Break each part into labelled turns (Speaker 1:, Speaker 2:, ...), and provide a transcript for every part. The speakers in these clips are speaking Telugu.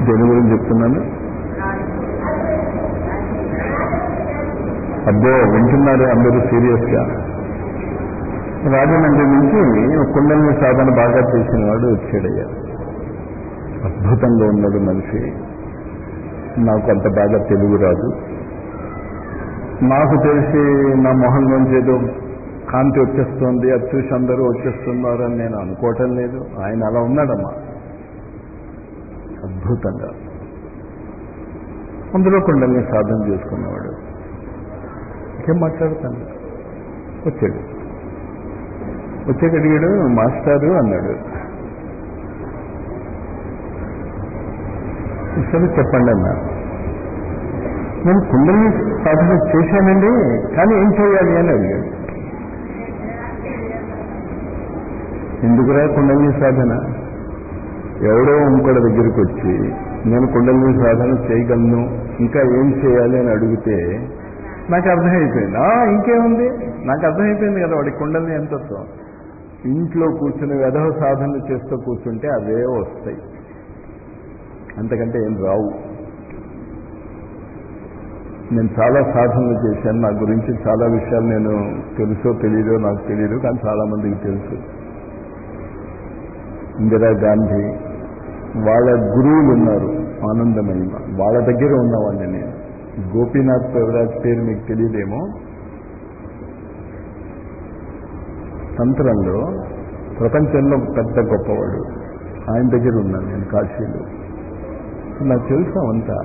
Speaker 1: దేని గురించి చెప్తున్నాను అబ్బో వింటున్నారు అందరూ సీరియస్ గా రాజమండ్రి నుంచి ఒక కుండలిని సాధన బాగా చేసిన వాడు వచ్చాడయ్యా అద్భుతంగా ఉన్నాడు మనిషి నాకు అంత బాగా తెలుగు రాదు నాకు తెలిసి నా మొహం నుంచి ఏదో కాంతి వచ్చేస్తుంది అది చూసి అందరూ వచ్చేస్తున్నారు అని నేను అనుకోవటం లేదు ఆయన అలా ఉన్నాడమ్మా అద్భుతంగా అందులో కుండల్ని సాధన చేసుకున్నవాడు ఇంకేం మాట్లాడతాను వచ్చాడు వచ్చాక అడిగాడు మాస్టారు అన్నాడు సరే చెప్పండి అన్నా నేను కుండలి సాధన చేశానండి కానీ ఏం చేయాలి అని అడిగాడు ఎందుకురా కుండలి సాధన ఎవడో ఇంకోటి దగ్గరికి వచ్చి నేను కుండలి సాధన చేయగలను ఇంకా ఏం చేయాలి అని అడిగితే నాకు అర్థమైపోయింది ఆ ఇంకేముంది నాకు అర్థమైపోయింది కదా వాడి కుండల్ని ఎంతతో ఇంట్లో కూర్చుని వెధవ సాధన చేస్తూ కూర్చుంటే అవే వస్తాయి అంతకంటే ఏం రావు నేను చాలా సాధనలు చేశాను నా గురించి చాలా విషయాలు నేను తెలుసో తెలీదో నాకు తెలియదు కానీ చాలా మందికి తెలుసు ఇందిరా గాంధీ వాళ్ళ గురువులు ఉన్నారు ఆనందమహిమ వాళ్ళ దగ్గర ఉన్నవాడిని నేను గోపీనాథ్ ప్రవరాజ్ పేరు మీకు తెలియదేమో తంత్రంలో ప్రపంచంలో పెద్ద గొప్పవాడు ఆయన దగ్గర ఉన్నాను నేను కాశీలో నాకు తెలుసు అంతా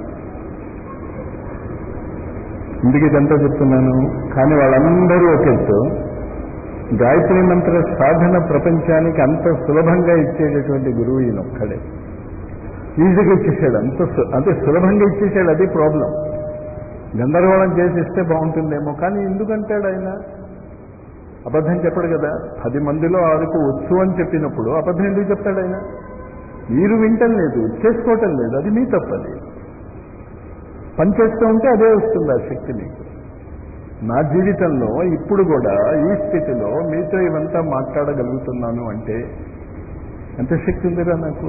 Speaker 1: ఇందుకు ఇదంతా చెప్తున్నాను కానీ వాళ్ళందరూ ఒక ఎత్తు గాయత్రి మంత్ర సాధన ప్రపంచానికి అంత సులభంగా ఇచ్చేటటువంటి గురువు ఈయన ఒక్కడే ఈజీగా ఇచ్చేసాడు అంత సు- అంటే సులభంగా ఇచ్చేసాడు అది ప్రాబ్లం గందరగోళం చేసి ఇస్తే బాగుంటుందేమో కానీ ఎందుకంటాడు ఆయన అబద్ధం చెప్పడు కదా పది మందిలో ఆరుకు వచ్చు అని చెప్పినప్పుడు అబద్ధం ఎందుకు చెప్తాడు ఆయన మీరు వింటం లేదు చేసుకోవటం లేదు అది మీ తప్పది పని చేస్తూ ఉంటే అదే వస్తుంది ఆ శక్తి మీకు నా జీవితంలో ఇప్పుడు కూడా ఈ స్థితిలో మీతో ఇవంతా మాట్లాడగలుగుతున్నాను అంటే ఎంత శక్తి ఉందిరా నాకు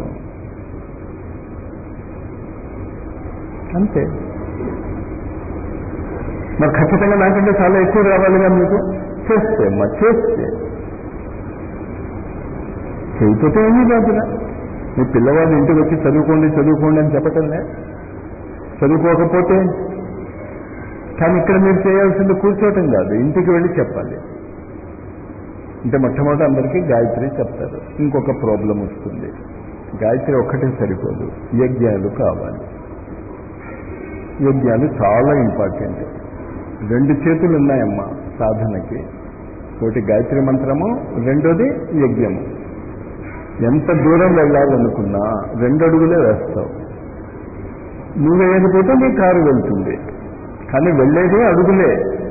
Speaker 1: అంతే మరి ఖచ్చితంగా నాకంటే చాలా ఎక్కువ రావాలిగా మీకు చేస్తే మరి చేస్తే చేయకపోతే ఏమీ కాదురా మీ పిల్లవాడు ఇంటికి వచ్చి చదువుకోండి చదువుకోండి అని చెప్పటంలే చదువుకోకపోతే కానీ ఇక్కడ మీరు చేయాల్సింది కూర్చోవటం కాదు ఇంటికి వెళ్ళి చెప్పాలి అంటే మొట్టమొదటి అందరికీ గాయత్రి చెప్తారు ఇంకొక ప్రాబ్లం వస్తుంది గాయత్రి ఒక్కటే సరిపోదు యజ్ఞాలు కావాలి యజ్ఞాలు చాలా ఇంపార్టెంట్ రెండు చేతులు ఉన్నాయమ్మా సాధనకి ఒకటి గాయత్రి మంత్రము రెండోది యజ్ఞము ఎంత దూరం వెళ్ళాలనుకున్నా రెండు అడుగులే వేస్తావు నువ్వు వేయకపోతే నీ కారు వెళ్తుంది కానీ వెళ్ళేది అడుగులే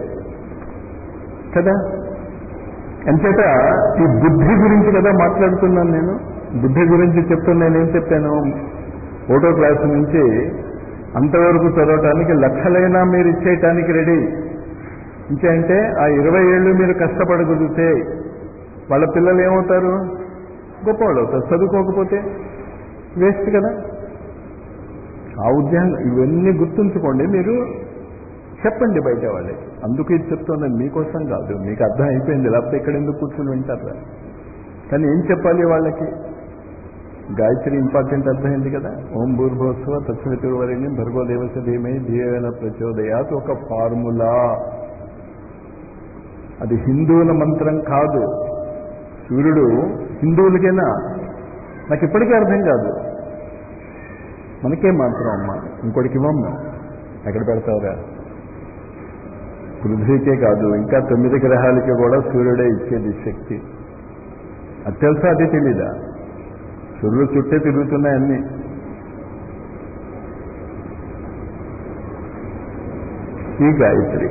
Speaker 1: కదా అంచేత ఈ బుద్ధి గురించి కదా మాట్లాడుతున్నాను నేను బుద్ధి గురించి చెప్తూ నేనేం చెప్పాను ఒకటో క్లాసు నుంచి అంతవరకు చదవటానికి లక్షలైనా మీరు ఇచ్చేయటానికి రెడీ ఇంకేంటే ఆ ఇరవై ఏళ్ళు మీరు కష్టపడగలిగితే వాళ్ళ పిల్లలు ఏమవుతారు గొప్పవాళ్ళు అవుతారు చదువుకోకపోతే వేస్ట్ కదా ఆ ఉద్యోగం ఇవన్నీ గుర్తుంచుకోండి మీరు చెప్పండి బయట వాళ్ళకి అందుకు ఇది చెప్తున్నాను మీకోసం కాదు మీకు అర్థం అయిపోయింది లేకపోతే ఇక్కడ ఎందుకు కూర్చుని వింటారా కానీ ఏం చెప్పాలి వాళ్ళకి గాయత్రి ఇంపార్టెంట్ అర్థమైంది కదా ఓం భూర్భోత్సవ తత్సవితుర్వరిని భర్గో దేవస ధీమై ధీయన ప్రచోదయాత్ ఒక ఫార్ములా అది హిందువుల మంత్రం కాదు సూర్యుడు హిందువులకేనా నాకు ఇప్పటికీ అర్థం కాదు మనకే మాత్రం అమ్మ ఇంకోటికి ఇవ్వం మేము ఎక్కడ పెడతావురా పృథ్వీకే కాదు ఇంకా తొమ్మిది గ్రహాలకి కూడా సూర్యుడే ఇచ్చేది శక్తి అది తెలుసా అది తెలీదా సూర్యుడు చుట్టే తిరుగుతున్నాయి అన్ని ఈ గాయత్రి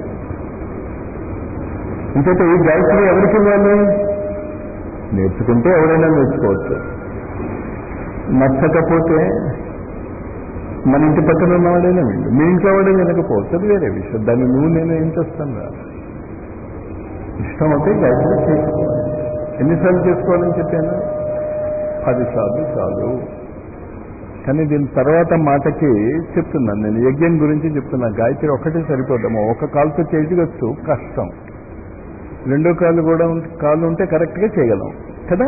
Speaker 1: ఇంకైతే ఈ గాయత్రి ఎవరికి ఇవ్వాలి నేర్చుకుంటే ఎవరైనా నేర్చుకోవచ్చు నచ్చకపోతే మన ఇంటి పక్కన ఉన్నవాడైనా విండు మీ ఇంట్లో వాడే వినకపోవచ్చు అది వేరే విషయం దాన్ని నువ్వు నేను ఏం చేస్తాను రా ఇష్టం అయితే గాయత్రి చేసుకోవాలి ఎన్నిసార్లు చేసుకోవాలని చెప్పాను పది సార్లు చాలు కానీ దీని తర్వాత మాటకి చెప్తున్నాను నేను యజ్ఞం గురించి చెప్తున్నా గాయత్రి ఒక్కటే సరిపోతాము ఒక కాలుతో చేయవచ్చు కష్టం రెండో కాళ్ళు కూడా ఉం- కాళ్ళు ఉంటే కరెక్ట్గా చేయగలం కదా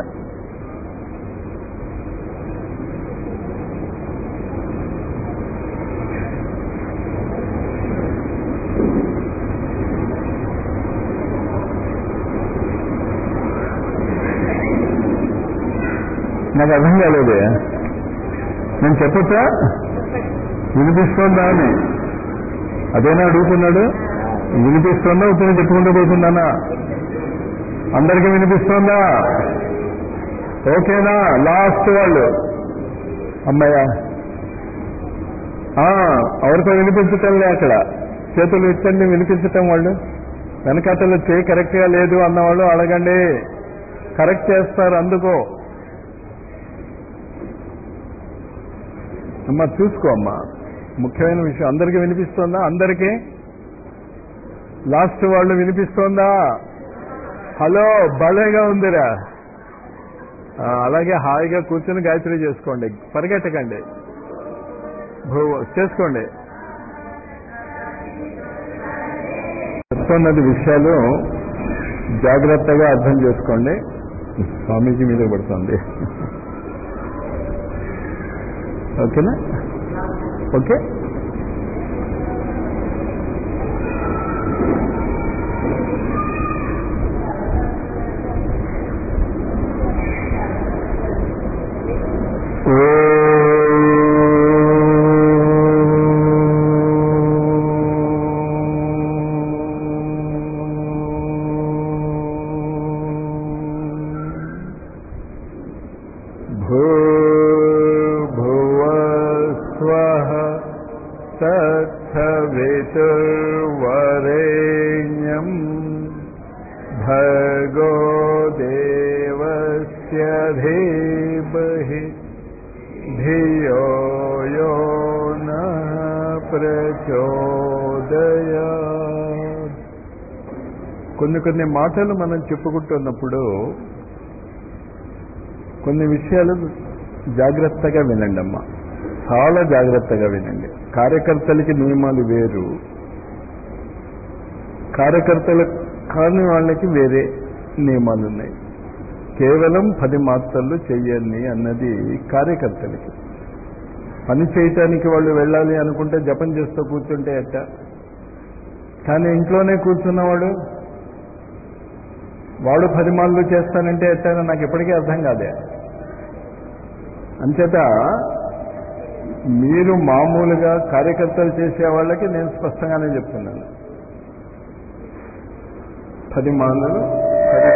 Speaker 1: నాకు అర్థం కాలేదే నేను చెప్పొచ్చా వినిపిస్తోందా అని అదేనా అడుగుతున్నాడు వినిపిస్తోందా ఉత్తరం చెప్పుకుంటూ పోతున్నానా అందరికీ వినిపిస్తోందా ఓకేనా లాస్ట్ వాళ్ళు అమ్మయ్య ఆ, ఎవరికో వినిపించటంలే అక్కడ చేతులు ఇచ్చండి వినిపించటం వాళ్ళు వెనకాతలు చేయి కరెక్ట్గా లేదు అన్నవాళ్ళు అడగండి కరెక్ట్ చేస్తారు అందుకో అమ్మా చూసుకో అమ్మా ముఖ్యమైన విషయం అందరికీ వినిపిస్తోందా అందరికీ లాస్ట్ వాళ్ళు వినిపిస్తోందా హలో భలేగా ఉందిరా ఆ, అలాగే హాయిగా కూర్చొని గాయత్రి చేసుకోండి పరిగెట్టకండి భూ- చేసుకోండి చెప్తున్నది విషయాలు జాగ్రత్తగా అర్థం చేసుకోండి స్వామీజీ మీద పడుతుంది ఓకేనా ఓకే భూర్భువస్వః తత్సవితుర్వరేణ్యం భర్గో దేవస్య ధీమహి ధియో యో న ప్రచోదయాత్ కొన్ని కొన్ని మాటలు మనం చెప్పుకుంటున్నప్పుడు కొన్ని విషయాలు జాగ్రత్తగా వినండి అమ్మా చాలా జాగ్రత్తగా వినండి కార్యకర్తలకి నియమాలు వేరు కార్యకర్తలు కాని వాళ్ళకి వేరే నియమాలు ఉన్నాయి కేవలం పది మాత్రలు చెయ్యండి అన్నది కార్యకర్తలకి పని చేయటానికి వాళ్ళు వెళ్ళాలి అనుకుంటే జపం చేస్తూ కూర్చుంటే ఎట్ట కానీ ఇంట్లోనే కూర్చున్నవాడు వాడు పది మాళ్ళు చేస్తానంటే ఎట్టని నాకు ఎప్పటికీ అర్థం కాదే అంచేత మీరు మామూలుగా కార్యకర్తలు చేసే వాళ్ళకి నేను స్పష్టంగానే చెప్తున్నాను పది మాలలు పది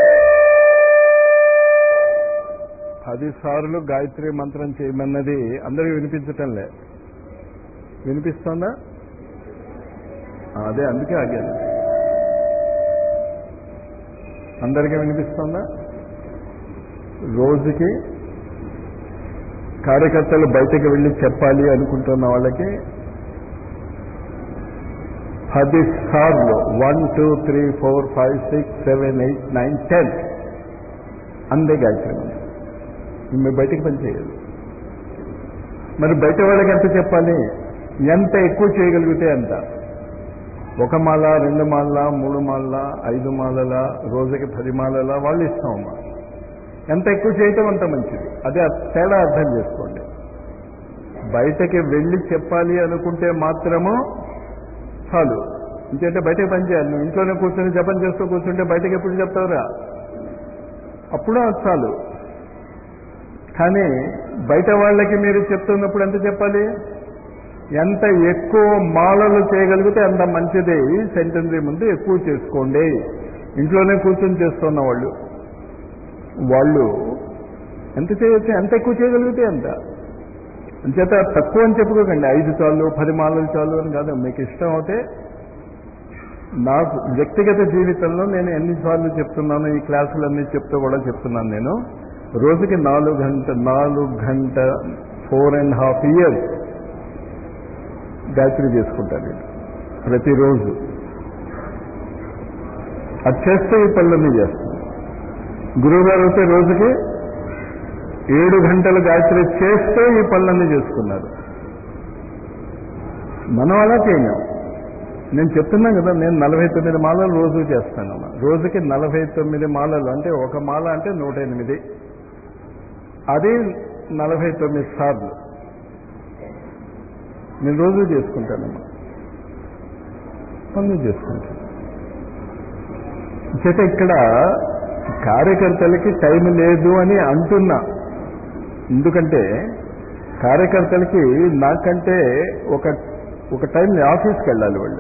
Speaker 1: పది సార్లు గాయత్రి మంత్రం చేయమన్నది అందరికీ వినిపించటం లే వినిపిస్తోందా ఆ, అదే అందుకే ఆగాను అందరికీ వినిపిస్తోందా రోజుకి కార్యకర్తలు బయటకు వెళ్ళి చెప్పాలి అనుకుంటున్న వాళ్ళకి పది సార్లు one two three four five six seven eight nine ten అందే గాయత్రి మంత్రం మీరు బయటికి పని చేయాలి మరి బయట వాళ్ళకి ఎంత చెప్పాలి ఎంత ఎక్కువ చేయగలిగితే అంత ఒక మాల రెండు మాల మూడు మాల ఐదు మాలల రోజుకి పది మాలల వాళ్ళు ఇస్తామమ్మా ఎంత ఎక్కువ చేయటం అంత మంచిది అదే ఆ తేడా అర్థం చేసుకోండి బయటకి వెళ్ళి చెప్పాలి అనుకుంటే మాత్రము చాలు ఇంకంటే బయటకు పని చేయాలి నువ్వు ఇంట్లోనే కూర్చొని జపం చేస్తూ కూర్చుంటే బయటకి ఎప్పుడు చెప్తావురా అప్పుడు అది చాలు కానీ బయట వాళ్ళకి మీరు చెప్తున్నప్పుడు ఎంత చెప్పాలి ఎంత ఎక్కువ మాలలు చేయగలిగితే అంత మంచిది సెంటెన్సీ ముందు ఎక్కువ చేసుకోండి ఇంట్లోనే కూర్చొని చేస్తున్న వాళ్ళు వాళ్ళు ఎంత చేయొచ్చు ఎంత ఎక్కువ చేయగలిగితే అంత అంచేత తక్కువ అని చెప్పుకోకండి ఐదు చాలు పది మాలలు చాలు అని కాదు మీకు ఇష్టం అవుతే నాకు వ్యక్తిగత జీవితంలో నేను ఎన్నిసార్లు చెప్తున్నాను ఈ క్లాసులన్నీ చెప్తూ కూడా చెప్తున్నాను నేను రోజుకి నాలుగు గంట నాలుగు గంట four and half years Gayatri చేసుకుంటాను నేను ప్రతిరోజు అది చేస్తే ఈ పనులన్నీ చేస్తాను గురువు గారు అయితే రోజుకి ఏడు గంటలు గాయత్రి చేస్తే ఈ పనులన్నీ చేసుకున్నారు మనం అలా చేయలేం నేను చెప్తున్నాను కదా నేను నలభై తొమ్మిది మాలలు రోజు చేస్తాను రోజుకి నలభై తొమ్మిది మాలలు అంటే ఒక మాల అంటే నూట ఎనిమిది అది నలభై తొమ్మిది సార్లు నేను రోజు చేసుకుంటానమ్మా పనులు చేసుకుంటాను చేత ఇక్కడ కార్యకర్తలకి టైం లేదు అని అంటున్నా ఎందుకంటే కార్యకర్తలకి నాకంటే ఒక ఒక టైం ఆఫీస్కి వెళ్ళాలి వాళ్ళు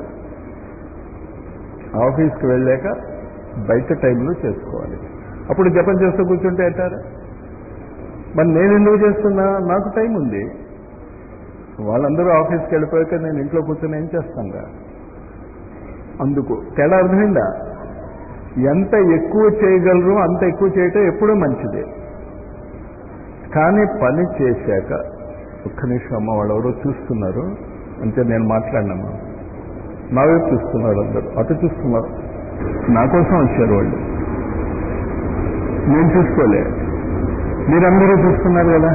Speaker 1: ఆఫీస్కి వెళ్ళాక బయట టైంలో చేసుకోవాలి అప్పుడు జపం చేస్తూ కూర్చుంటే అంటారు మరి నేను ఎందుకు చేస్తున్నా నాకు టైం ఉంది వాళ్ళందరూ ఆఫీస్కి వెళ్ళిపోయాక నేను ఇంట్లో కూర్చొని ఏం చేస్తాను అందుకు తేడా అర్థమైందా ఎంత ఎక్కువ చేయగలరు అంత ఎక్కువ చేయటం ఎప్పుడూ మంచిదే కానీ పని చేశాక ఒక్క నిమిషం అమ్మ వాళ్ళు ఎవరో చూస్తున్నారు అంటే నేను మాట్లాడినమ్మా నా వైపు చూస్తున్నారు అందరు అటు చూస్తున్నారు నా కోసం వచ్చారు వాళ్ళు నేను చూసుకోలే మీరందరూ చూస్తున్నారు కదా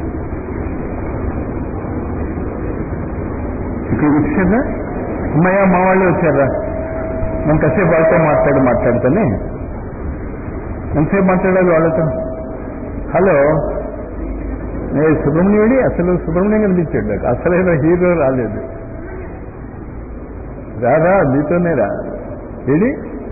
Speaker 1: ఇక్కడ వచ్చారా అమ్మయ్య మా వాళ్ళు వచ్చారా మనం కాసేపు వాళ్ళతో మాట్లాడి మాట్లాడితేనే ఎంతసేపు మాట్లాడాలి వాళ్ళతో హలో ఏ సుబ్రహ్మణ్యుడి అసలు సుబ్రహ్మణ్యం కనిపించాడు నాకు అసలైన హీరో రాలేదు రాదా నీతోనే రా ఏడి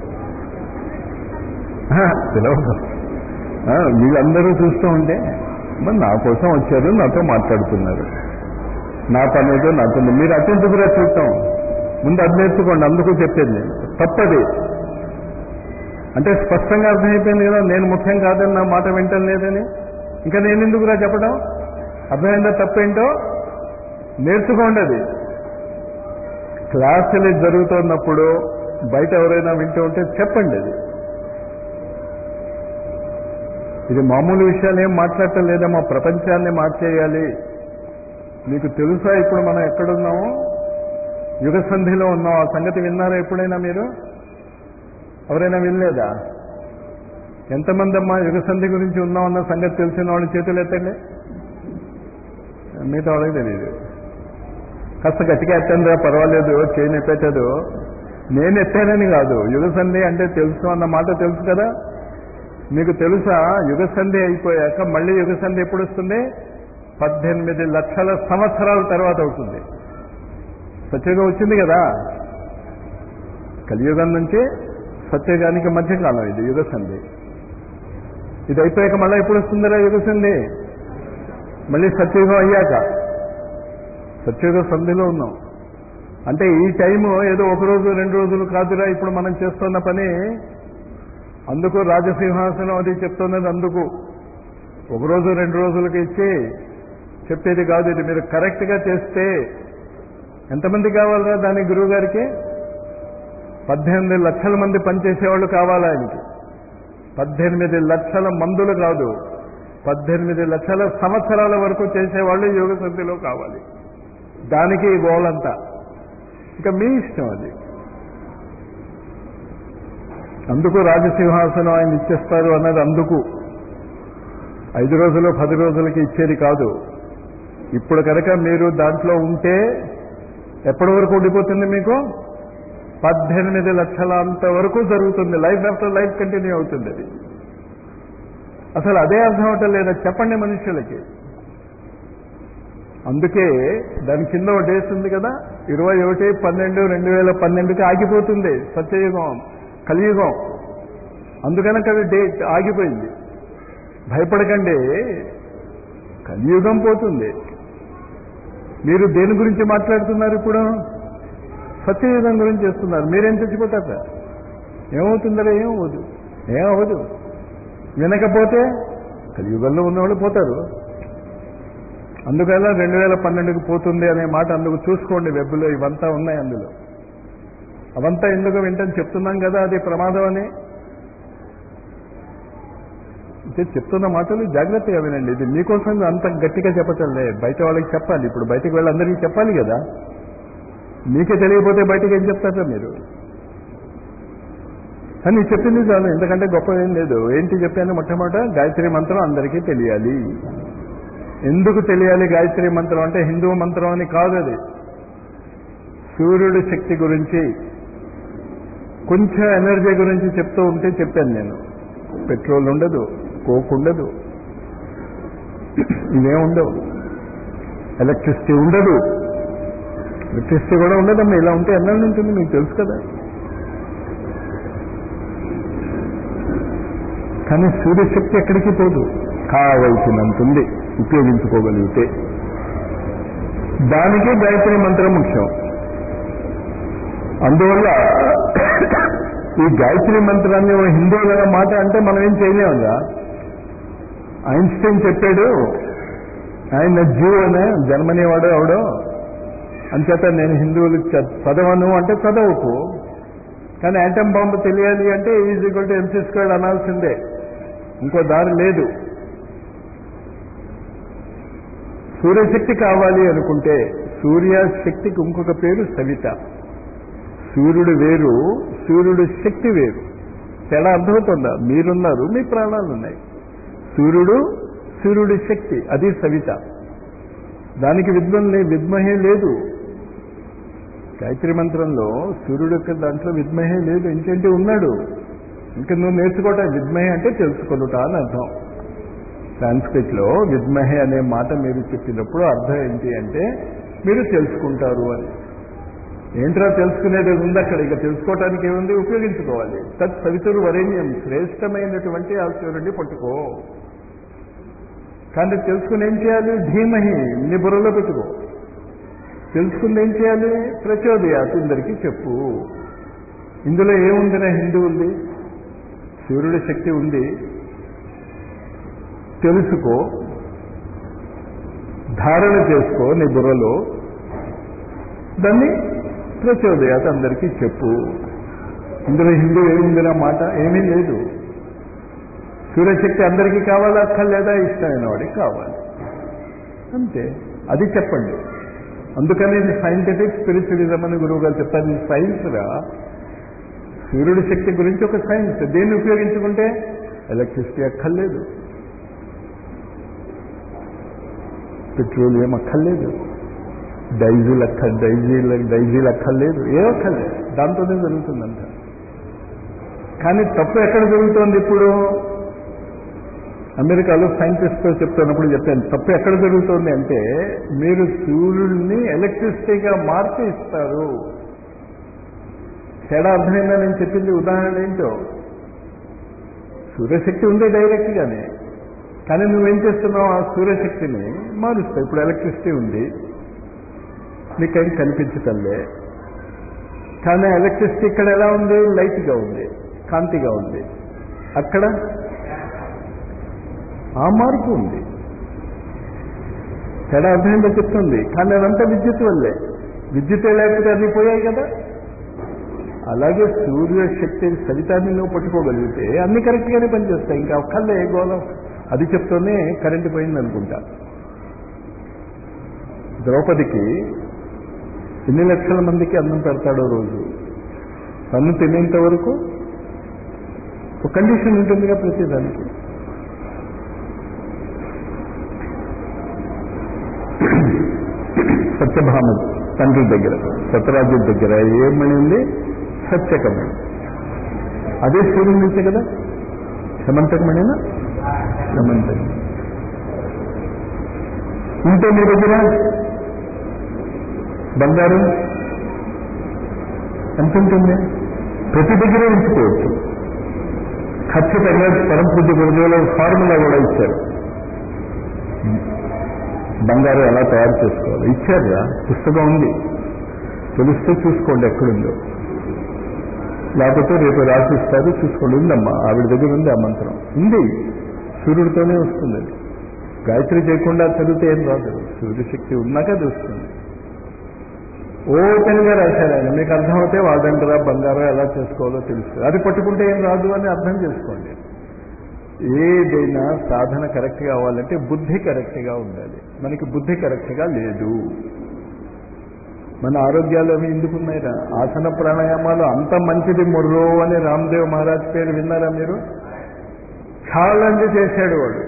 Speaker 1: పిలవదు వీళ్ళందరూ చూస్తూ ఉంటే మరి నా కోసం వచ్చారు నాతో మాట్లాడుతున్నారు నా పని ఏదో నాతో మీరు అత్యంతకురా చూస్తాం ముందు అది నేర్చుకోండి అందుకు చెప్పేది నేను తప్పది అంటే స్పష్టంగా అర్థమైపోయింది కదా నేను ముఖ్యం కాదని నా మాట వింటం లేదని ఇంకా నేను ఎందుకురా చెప్పడం అర్థమైందా తప్పేంటో నేర్చుకోండి అది క్లాసులు జరుగుతున్నప్పుడు బయట ఎవరైనా వింటూ ఉంటే చెప్పండి అది ఇది మామూలు విషయాలు ఏం మాట్లాడటం లేదమ్మా ప్రపంచాన్ని మార్చేయాలి మీకు తెలుసా ఇప్పుడు మనం ఎక్కడున్నామో యుగ సంధిలో ఉన్నాం ఆ సంగతి విన్నారా ఎప్పుడైనా మీరు ఎవరైనా వినలేదా ఎంతమంది అమ్మా యుగ సంధి గురించి ఉన్నామన్న సంగతి తెలిసిన వాళ్ళు చేతులు ఎత్తండి మిగతా వాళ్ళకి తెలియదు కాస్త గట్టిగా ఎత్తండిరా పర్వాలేదు చేయని ఎత్తేటదు నేను ఎత్తానని కాదు యుగ సంధి అంటే తెలుసు అన్న మాట తెలుసు కదా మీకు తెలుసా యుగ సంధి అయిపోయాక మళ్ళీ యుగ సంధి ఎప్పుడు వస్తుంది పద్దెనిమిది లక్షల సంవత్సరాల తర్వాత అవుతుంది సత్యయుగం వచ్చింది కదా కలియుగం నుంచి సత్యయుగానికి మధ్యకాలం ఇది యుగ సంధి ఇది అయిపోయాక మళ్ళీ ఎప్పుడు వస్తుందిరా యుగ సంధి మళ్ళీ సత్యయుగం అయ్యాక సత్యయుగ సంధిలో ఉన్నాం అంటే ఈ టైము ఏదో ఒక రోజు రెండు రోజులు కాదురా ఇప్పుడు మనం చేస్తున్న పని అందుకు రాజసింహాసనం అది చెప్తున్నది అందుకు ఒక రోజు రెండు రోజులకి ఇచ్చి చెప్పేది కాదు ఇది మీరు కరెక్ట్గా చేస్తే ఎంతమంది కావాలరా దాని గురువు గారికి పద్దెనిమిది లక్షల మంది పనిచేసేవాళ్ళు కావాలి ఆయనకి పద్దెనిమిది లక్షల మందులు కాదు పద్దెనిమిది లక్షల సంవత్సరాల వరకు చేసేవాళ్ళు యోగ సంధిలో కావాలి దానికి ఈ గోలంతా ఇక మీ ఇష్టం అది అందుకు రాజసింహాసనం ఆయన ఇచ్చేస్తారు అన్నది అందుకు ఐదు రోజులు పది రోజులకి ఇచ్చేది కాదు ఇప్పుడు కనుక మీరు దాంట్లో ఉంటే ఎప్పటి వరకు ఉండిపోతుంది మీకు పద్దెనిమిది లక్షల అంత వరకు జరుగుతుంది లైఫ్ ఆఫ్టర్ లైఫ్ కంటిన్యూ అవుతుంది అది అసలు అదే అర్థం అవటం లేదా చెప్పండి మనుషులకి అందుకే దాని కింద ఒక డేస్ ఉంది కదా ఇరవై ఒకటి పన్నెండు రెండు వేల పన్నెండుకి ఆగిపోతుంది సత్యయుగం కలియుగం అందుకనక అది డేట్ ఆగిపోయింది భయపడకండి కలియుగం పోతుంది మీరు దేని గురించి మాట్లాడుతున్నారు ఇప్పుడు సత్యయుగం గురించి చేస్తున్నారు మీరేం చచ్చిపోతారు సార్ ఏమవుతుందరా ఏమవ్వదు ఏమవ్వదు వినకపోతే కలియుగంలో ఉన్నవాళ్ళు పోతారు అందుకని రెండు వేల పన్నెండుకి పోతుంది అనే మాట అందుకు చూసుకోండి వెబ్లో ఇవంతా ఉన్నాయి అందులో అవంతా ఎందుకు వింటని చెప్తున్నాం కదా అది ప్రమాదం అని అంటే చెప్తున్న మాటలు జాగ్రత్తగా వినండి ఇది మీకోసం అంత గట్టిగా చెప్పటం లే బయట వాళ్ళకి చెప్పాలి ఇప్పుడు బయటకు వెళ్ళి అందరికీ చెప్పాలి కదా మీకే తెలియకపోతే బయటకు ఏం చెప్తారా మీరు కానీ నీకు చెప్పింది చాలు ఎందుకంటే గొప్ప ఏం లేదు ఏంటి చెప్పాను మొట్టమొదట గాయత్రి మంత్రం అందరికీ తెలియాలి ఎందుకు తెలియాలి గాయత్రి మంత్రం అంటే హిందూ మంత్రం అని కాదు అది సూర్యుడి శక్తి గురించి కొంచెం ఎనర్జీ గురించి చెప్తూ ఉంటే చెప్పాను నేను పెట్రోల్ ఉండదు కోక్ ఉండదు ఇవే ఉండవు ఎలక్ట్రిసిటీ ఉండదు ఎలక్ట్రిసిటీ కూడా ఉండదమ్మా ఇలా ఉంటే ఎన్నెళ్ళు ఉంటుంది మీకు తెలుసు కదా కానీ సూర్యశక్తి ఎక్కడికి పోదు కావలసినంత ఉంది ఉపయోగించుకోగలిగితే దానికి గాయత్రి మంత్రం ముఖ్యం అందువల్ల ఈ గాయత్రి మంత్రాన్ని ఓ హిందువుల మాట అంటే మనం ఏం చేయలేముగా ఐన్స్టైన్ చెప్పాడు ఆయన జీవ్ అనే జర్మనీ వాడు అవడో అంచేత నేను హిందువులు చ- చదవను అంటే చదవకు కానీ యాటమ్ బాంబు తెలియాలి అంటే is equal to MC squared అనాల్సిందే ఇంకో దారి లేదు సూర్యశక్తి కావాలి అనుకుంటే సూర్యశక్తికి ఇంకొక పేరు సవిత సూర్యుడు వేరు సూర్యుడు శక్తి వేరు తేడా అర్థమవుతుందా మీరున్నారు మీ ప్రాణాలు ఉన్నాయి సూర్యుడు సూర్యుడి శక్తి అది సవిత దానికి విద్వం లే విద్మహే లేదు గాయత్రి మంత్రంలో సూర్యుడు యొక్క దాంట్లో విద్మహే లేదు ఇంకేంటి ఉన్నాడు ఇంకా నువ్వు నేర్చుకోవటం విద్మహే అంటే తెలుసుకొనుట అని అర్థం సాంస్క్రిట్ లో విద్మహే అనే మాట మీరు చెప్పినప్పుడు అర్థం ఏంటి అంటే మీరు తెలుసుకుంటారు అని ఏంట్రా తెలుసుకునేది ఉంది అక్కడ ఇక తెలుసుకోవటానికి ఏముంది ఉపయోగించుకోవాలి తత్ సవితురు వరేణ్యం శ్రేష్టమైనటువంటి ఆ సూర్యుడిని పట్టుకో కానీ తెలుసుకుని ఏం చేయాలి ధీమహి నీ బుర్రలో పెట్టుకో తెలుసుకుంది ఏం చేయాలి ప్రచోదయాత్ ఇందరికీ చెప్పు ఇందులో ఏముందిరా హిందువుంది సూర్యుడి శక్తి ఉంది తెలుసుకో ధారణ చేసుకో నీ బుర్రలో దాన్ని ప్రచోదయాత్ అందరికీ చెప్పు ఇందులో హిందూ ఏముందిరా మాట ఏమీ లేదు సూర్యశక్తి అందరికీ కావాలా అక్కర్లేదా ఇష్టమైన వాడికి కావాలి అంతే అది చెప్పండి అందుకని ఇది సైంటిఫిక్ స్పిరిచువలిజం అని గురువు గారు చెప్తారు ఇది సైన్స్ రా సూర్యుడి శక్తి గురించి ఒక సైన్స్ దేన్ని ఉపయోగించుకుంటే ఎలక్ట్రిసిటీ అక్కర్లేదు పెట్రోలియం అక్కర్లేదు డైజీల్ అక్క డైజీల్ డైజీల్ అక్కర్లేదు ఏ అక్కర్లేదు దాంతోనే జరుగుతుందంట కానీ తప్పు ఎక్కడ జరుగుతోంది ఇప్పుడు అమెరికాలో సైంటిస్ట్తో చెప్తున్నప్పుడు చెప్పాను తప్పు ఎక్కడ జరుగుతోంది అంటే మీరు సూర్యుడిని ఎలక్ట్రిసిటీగా మార్చి ఇస్తారు తేడా అర్థమైందా నేను చెప్పింది ఉదాహరణ ఏంటో సూర్యశక్తి ఉంది డైరెక్ట్ గానే కానీ నువ్వేం చేస్తున్నావు ఆ సూర్యశక్తిని మారుస్తావు ఇప్పుడు ఎలక్ట్రిసిటీ ఉంది నీకేం కనిపించటంలే కానీ ఎలక్ట్రిసిటీ ఇక్కడ ఎలా ఉంది లైట్గా ఉంది కాంతిగా ఉంది అక్కడ ఆ మార్పు ఉంది తేడా అర్థమైందో చెప్తుంది కానీ అదంతా విద్యుత్ వల్లే విద్యుతే లేకపోతే అన్ని పోయాయి కదా అలాగే సూర్య శక్తి సవితాన్ని నువ్వు పట్టుకోగలిగితే అన్ని కరెక్ట్గానే పనిచేస్తాయి ఇంకా ఒక్కళ్ళే ఏ గోళం అది చెప్తూనే కరెంటు పోయింది అనుకుంటా ద్రౌపదికి ఎన్ని లక్షల మందికి అన్నం పెడతాడో రోజు తను తినేంత వరకు ఒక కండిషన్ ఉంటుందిగా ప్రతిదానికి సత్యభామ తండ్రి దగ్గర సత్యరాజు దగ్గర ఏమని ఉంది సత్యకమణి అదే సూర్యుడి నుంచే కదా సమంతకమణినా సమంతకం ఉంటే మీ దగ్గర బంగారం ఎంత ఉంటుంది ప్రతి దగ్గర ఉంచుకోవచ్చు ఖచ్చితంగా పరంపూజ గురువులో ఫార్ములా కూడా ఇచ్చారు బంగారం ఎలా తయారు చేసుకోవాలి ఇచ్చారుగా పుస్తకం ఉంది తెలిస్తే చూసుకోండి ఎక్కడుందో లేకపోతే రేపు రాసిస్తారు చూసుకోండి ఉందమ్మా ఆవిడ దగ్గర ఉంది ఆ మంత్రం ఉంది సూర్యుడితోనే వస్తుంది అది గాయత్రి చేయకుండా చదివితే ఏం రాదు సూర్యశక్తి ఉన్నాక అది వస్తుంది ఓపెన్ గా రాశారు ఆయన మీకు అర్థమైతే వాడంటరా బంగారం ఎలా చేసుకోవాలో తెలుస్తుంది అది పట్టుకుంటే ఏం రాదు అని అర్థం చేసుకోండి ఏదైనా సాధన కరెక్ట్ గా అవ్వాలంటే బుద్ధి కరెక్ట్ గా ఉండాలి మనకి బుద్ధి కరెక్ట్ గా లేదు మన ఆరోగ్యాలు అవి ఎందుకున్నాయిరా ఆసన ప్రాణాయామాలు అంత మంచిది మొర్రో అని రామ్దేవ్ మహారాజ్ పేరు విన్నారా మీరు ఛాలెంజ్ చేశాడు వాడు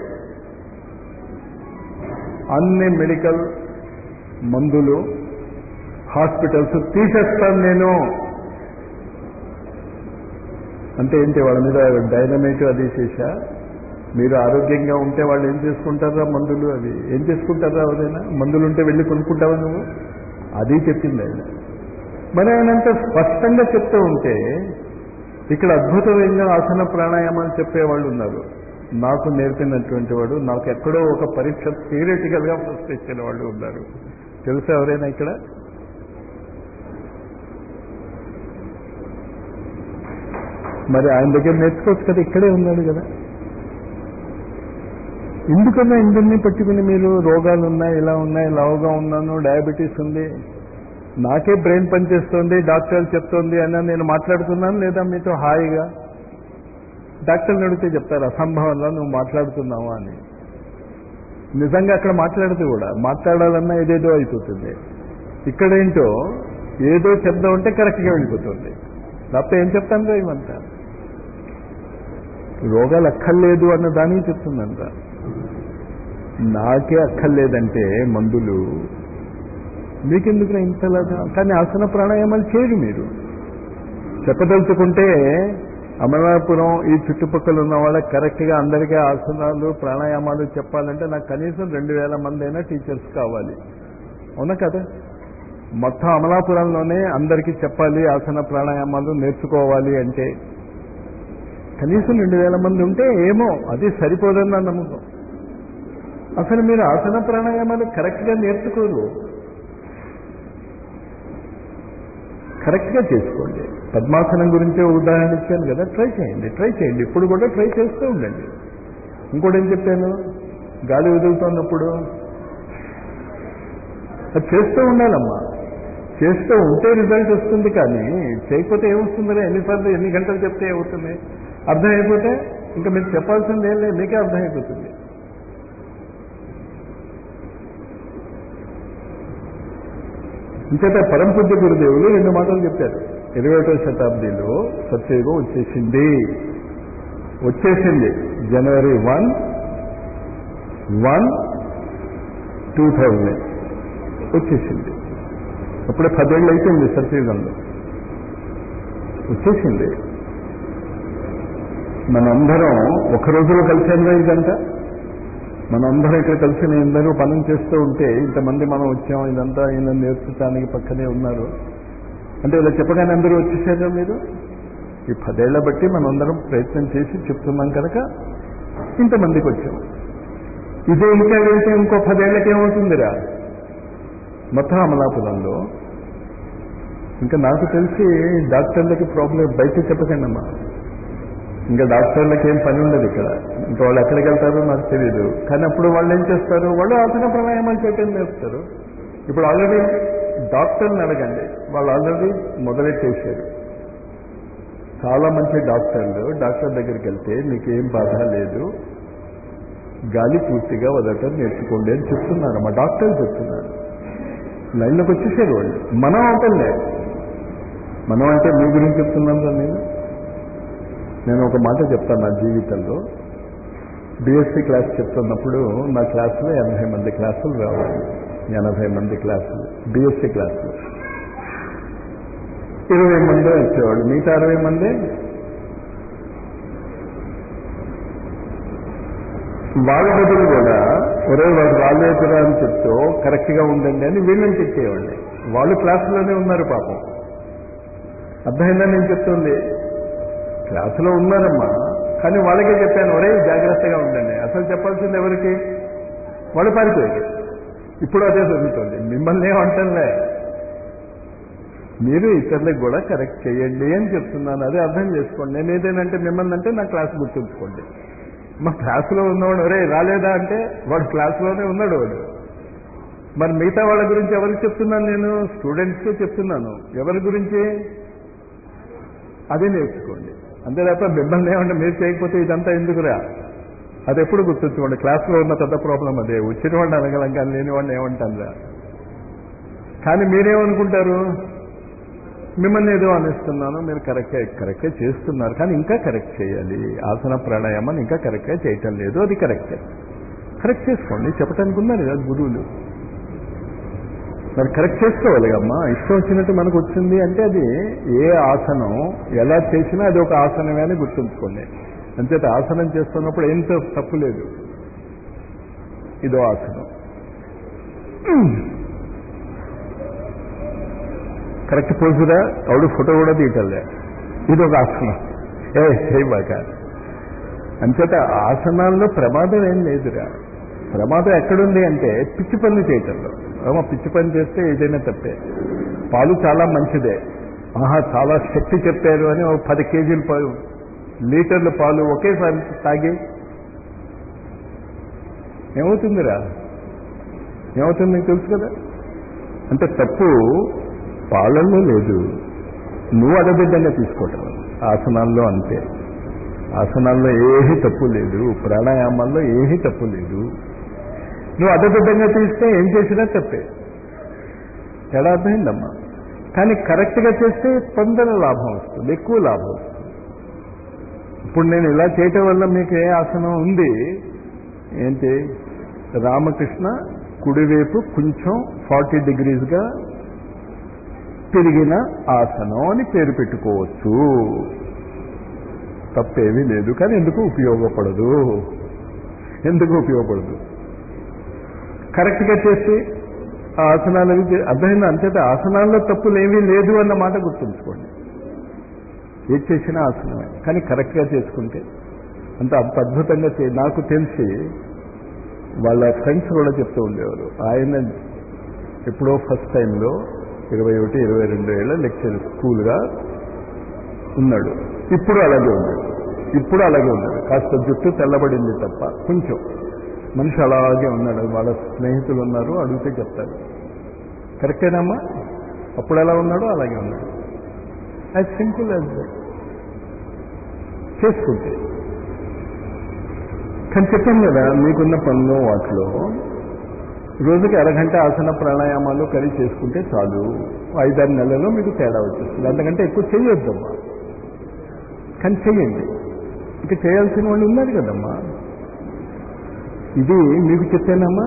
Speaker 1: అన్ని మెడికల్ మందులు హాస్పిటల్స్ తీసేస్తాను నేను అంటే ఏంటి వాళ్ళ మీద డైనమైట్ అది చేశా మీరు ఆరోగ్యంగా ఉంటే వాళ్ళు ఏం చేసుకుంటారా మందులు అవి ఏం చేసుకుంటారా ఎవరైనా మందులు ఉంటే వెళ్ళి కొనుక్కుంటావా నువ్వు అది చెప్పింది ఆయన మరి ఆయన అంత స్పష్టంగా చెప్తూ ఉంటే ఇక్కడ అద్భుతమైన ఆసన ప్రాణాయామాలు చెప్పేవాళ్ళు ఉన్నారు నాకు నేర్పినటువంటి వాడు నాకు ఎక్కడో ఒక పరీక్ష థియరిటికల్ గా ఫస్ట్ ఇచ్చిన వాళ్ళు ఉన్నారు తెలుసా ఎవరైనా ఇక్కడ మరి ఆయన దగ్గర నేర్చుకోవచ్చు కదా ఇక్కడే ఉన్నాడు కదా ఎందుకన్నా ఇందరినీ పట్టుకుని మీరు రోగాలు ఉన్నాయి ఇలా ఉన్నాయి లావుగా ఉన్నాను డయాబెటీస్ ఉంది నాకే బ్రెయిన్ పనిచేస్తుంది డాక్టర్లు చెప్తోంది అని నేను మాట్లాడుతున్నాను లేదా మీతో హాయిగా డాక్టర్ని అడిగితే చెప్తారు అసంభవంలో నువ్వు మాట్లాడుతున్నావా అని నిజంగా అక్కడ మాట్లాడితే కూడా మాట్లాడాలన్నా ఏదేదో అయిపోతుంది ఇక్కడేంటో ఏదో చెప్దాం అంటే కరెక్ట్గా వెళ్ళిపోతుంది లేకపోతే ఏం చెప్తాను ఇవంతా రోగాలు అక్కర్లేదు అన్న దానికి చెప్తుందంట నాకే అక్కర్లేదంటే మందులు మీకెందుకు ఇంతలాగా కానీ ఆసన ప్రాణాయామాలు చేయరు మీరు చెప్పదలుచుకుంటే అమలాపురం ఈ చుట్టుపక్కల ఉన్న వాళ్ళకి కరెక్ట్గా అందరికీ ఆసనాలు ప్రాణాయామాలు చెప్పాలంటే నాకు కనీసం రెండు వేల మంది అయినా టీచర్స్ కావాలి అవునా కదా మొత్తం అమలాపురంలోనే అందరికీ చెప్పాలి ఆసన ప్రాణాయామాలు నేర్చుకోవాలి అంటే కనీసం రెండు వేల మంది ఉంటే ఏమో అది సరిపోదని నా నమ్మకం అసలు మీరు ఆసన ప్రాణాయామాలు కరెక్ట్గా నేర్చుకోరు కరెక్ట్గా చేసుకోండి పద్మాసనం గురించే ఉదాహరణ ఇచ్చాను కదా ట్రై చేయండి ట్రై చేయండి ఇప్పుడు కూడా ట్రై చేస్తూ ఉండండి ఇంకోటి ఏం చెప్పాను గాలి వదులుతున్నప్పుడు అది చేస్తూ ఉండాలమ్మా చేస్తూ ఉంటే రిజల్ట్ వస్తుంది కానీ చేయకపోతే ఏమొస్తుందని ఎన్నిసార్లు ఎన్ని గంటలు చెప్తే ఏమవుతుంది అర్థమైపోతే ఇంకా మీరు చెప్పాల్సింది ఏం లేదు మీకే అర్థమైపోతుంది ఇంకైతే పరంపూజ్య గురుదేవులు రెండు మాటలు చెప్పారు ఇరవై ఒకటో శతాబ్దిలో సత్యయుగం వచ్చేసింది వచ్చేసింది జనవరి వన్ వన్ టూ థౌజండ్ వచ్చేసింది అప్పుడే పదేళ్ళు అయిపోయింది సత్యయుగంలో వచ్చేసింది మనందరం ఒక రోజులో కలిసాంగా ఇదంతా మనందరం ఇక్కడ కలిసి అందరూ పనులు చేస్తూ ఉంటే ఇంతమంది మనం వచ్చాం ఇదంతా ఈయన నేర్చుకోవడానికి పక్కనే ఉన్నారు అంటే ఇలా చెప్పగానే అందరూ వచ్చేసారా మీరు ఈ పదేళ్ల బట్టి మనందరం ప్రయత్నం చేసి చెప్తున్నాం కనుక ఇంతమందికి వచ్చాం ఇదే ఇంకా వెళ్తే ఇంకో పదేళ్లకి ఏమవుతుందిరా మొత్తం అమలాపురంలో ఇంకా నాకు తెలిసి డాక్టర్లకి ప్రాబ్లం బయట చెప్పకండి అమ్మా ఇంకా డాక్టర్లకి ఏం పని ఉండదు ఇక్కడ ఇంకా వాళ్ళు ఎక్కడికి వెళ్తారో నాకు తెలియదు కానీ అప్పుడు వాళ్ళు ఏం చేస్తారు వాళ్ళు ఆసన ప్రాణాయామాలు చేయటం నేర్పుతారు ఇప్పుడు ఆల్రెడీ డాక్టర్ని అడగండి వాళ్ళు ఆల్రెడీ మొదలెట్టేశారు చాలా మంచి డాక్టర్లు డాక్టర్ దగ్గరికి వెళ్తే మీకేం బాధ లేదు గాలి పూర్తిగా వదలటం నేర్చుకోండి అని చెప్తున్నారు మా డాక్టర్లు చెప్తున్నారు లైన్లోకి వచ్చేసారు వాళ్ళు మనం అవటంలే మనం అంటే మీ గురించి చెప్తున్నాను నేను నేను ఒక మాట చెప్తాను నా జీవితంలో బీఎస్సీ క్లాస్ చెప్తున్నప్పుడు నా క్లాసులో ఎనభై మంది క్లాసులు రావాలి ఎనభై మంది క్లాసులు బీఎస్సీ క్లాసులు ఇరవై మంది వచ్చేవాళ్ళు మిగతా అరవై మంది వాళ్ళ బదులు కూడా ఒరే వాడు రాలేదురా అని చెప్తూ కరెక్ట్గా ఉండండి అని వీళ్ళని చెప్పేవాళ్ళే వాళ్ళు క్లాసులోనే ఉన్నారు పాపం అర్థమైందా నేను చెప్తుంది క్లాసులో ఉన్నారమ్మా కానీ వాళ్ళకే చెప్పాను ఒరే జాగ్రత్తగా ఉండండి అసలు చెప్పాల్సింది ఎవరికి వాళ్ళు పారిపోయారు ఇప్పుడు అదే జరుగుతుంది మిమ్మల్ని ఏమంటలే మీరు ఇతరులకు కూడా కరెక్ట్ చేయండి అని చెప్తున్నాను అదే అర్థం చేసుకోండి నేను ఏదేనంటే మిమ్మల్ని అంటే నా క్లాస్ గుర్తుంచుకోండి మా క్లాసులో ఉన్నవాడు ఒరే రాలేదా అంటే వాడు క్లాసులోనే ఉన్నాడు వాడు మరి మిగతా వాళ్ళ గురించి ఎవరికి చెప్తున్నాను నేను స్టూడెంట్స్కే చెప్తున్నాను ఎవరి గురించి అదే నేర్చుకోండి అంతే తప్ప మిమ్మల్ని ఏమంటే మీరు చేయకపోతే ఇదంతా ఎందుకురా అది ఎప్పుడు గుర్తుంచుకోండి క్లాస్లో ఉన్న పెద్ద ప్రాబ్లం అదే వచ్చిన వాడిని అనగలం కానీ లేని వాడిని ఏమంటానురా కానీ మీరేమనుకుంటారు మిమ్మల్ని ఏదో అనిస్తున్నాను మీరు కరెక్ట్గా కరెక్ట్గా చేస్తున్నారు కానీ ఇంకా కరెక్ట్ చేయాలి ఆసన ప్రాణాయామాన్ని ఇంకా కరెక్ట్గా చేయటం లేదు అది కరెక్టే కరెక్ట్ చేసుకోండి చెప్పడానికి ఉన్నారు కదా గురువులు మరి కరెక్ట్ చేసుకోవాలి అమ్మా ఇష్టం వచ్చినట్టు మనకు వచ్చింది అంటే అది ఏ ఆసనం ఎలా చేసినా అది ఒక ఆసనమే అని గుర్తుంచుకోండి అంచేత ఆసనం చేస్తున్నప్పుడు ఏం తప్పు లేదు ఇదో ఆసనం కరెక్ట్ పోజురా ఆవిడ ఫోటో కూడా తీయటలే ఇది ఒక ఆసనం ఏ చేయబాక అంచేత ఆసనాల్లో ప్రమాదం ఏం లేదురా ప్రమాదం ఎక్కడుంది అంటే పిచ్చి పనులు చేయటంలో ఏమో పిచ్చి పని చేస్తే ఏదైనా తప్పే పాలు చాలా మంచిదే ఆహా చాలా శక్తి చెప్పారు అని ఒక పది కేజీలు పాలు లీటర్ల పాలు ఒకేసారి తాగి ఏమవుతుందిరా ఏమవుతుంది నీకు తెలుసు కదా అంటే తప్పు పాలల్లో లేదు నువ్వు అడబిడ్డంగా తీసుకోవటం ఆసనాల్లో అంతే ఆసనాల్లో ఏమీ తప్పు లేదు ప్రాణాయామాల్లో ఏమీ తప్పు లేదు నువ్వు అడ్డదిడ్డంగా తీస్తే ఏం చేసినా తప్పే తేడా అర్థమైందమ్మా కానీ కరెక్ట్గా చేస్తే తొందర లాభం వస్తుంది ఎక్కువ లాభం వస్తుంది ఇప్పుడు నేను ఇలా చేయటం వల్ల మీకు ఏ ఆసనం ఉంది ఏంటి రామకృష్ణ కుడివైపు కొంచెం ఫార్టీ డిగ్రీస్గా తిరిగిన ఆసనం అని పేరు పెట్టుకోవచ్చు తప్పేమీ లేదు కానీ ఎందుకు ఉపయోగపడదు ఎందుకు ఉపయోగపడదు కరెక్ట్గా చేసి ఆ ఆసనాలు అవి అర్థమైంది అంతేత ఆసనాల్లో తప్పులు ఏమీ లేదు అన్న మాట గుర్తుంచుకోండి ఏది చేసినా ఆసనమే కానీ కరెక్ట్గా చేసుకుంటే అంత అంత అద్భుతంగా చే నాకు తెలిసి వాళ్ళ ఫ్రెండ్స్ కూడా చెప్తూ ఉండేవారు ఆయన ఎప్పుడో ఫస్ట్ టైంలో ఇరవై ఒకటి ఇరవై రెండు ఏళ్ళ లెక్చర్ స్కూల్గా ఉన్నాడు ఇప్పుడు అలాగే ఉన్నాడు ఇప్పుడు అలాగే ఉన్నాడు కాస్త జుట్టు తెల్లబడింది తప్ప కొంచెం మనిషి అలాగే ఉన్నాడు వాళ్ళ స్నేహితులు ఉన్నారు అడిగితే చెప్తారు కరెక్టేనమ్మా అప్పుడు ఎలా ఉన్నాడో అలాగే ఉన్నాడు యాజ్ సింపుల్ యాజ్ దట్ చేసుకుంటే కానీ చెప్పాను కదా మీకున్న పనులు వాటిలో రోజుకి అరగంట ఆసన ప్రాణాయామాలు కలిసి చేసుకుంటే చాలు ఐదారు నెలల్లో మీకు తేడా వచ్చేస్తుంది అంతకంటే ఎక్కువ చేయొద్దమ్మా కానీ చెయ్యండి ఇంకా చేయాల్సిన వాళ్ళు ఉన్నారు కదమ్మా ఇది మీకు చెప్పానమ్మా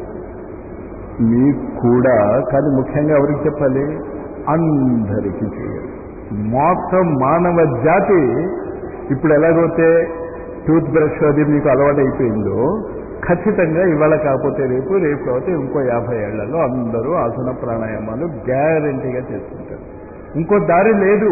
Speaker 1: మీకు కూడా కానీ ముఖ్యంగా ఎవరికి చెప్పాలి అందరికీ చేయాలి మొత్తం మానవ జాతి ఇప్పుడు ఎలాగైతే టూత్ బ్రష్ అది మీకు అలవాటు అయిపోయిందో ఖచ్చితంగా ఇవాళ కాకపోతే రేపు రేపు కాకపోతే ఇంకో యాభై ఏళ్లలో అందరూ ఆసన ప్రాణాయామాలు గ్యారంటీగా చేసుకుంటారు ఇంకో దారి లేదు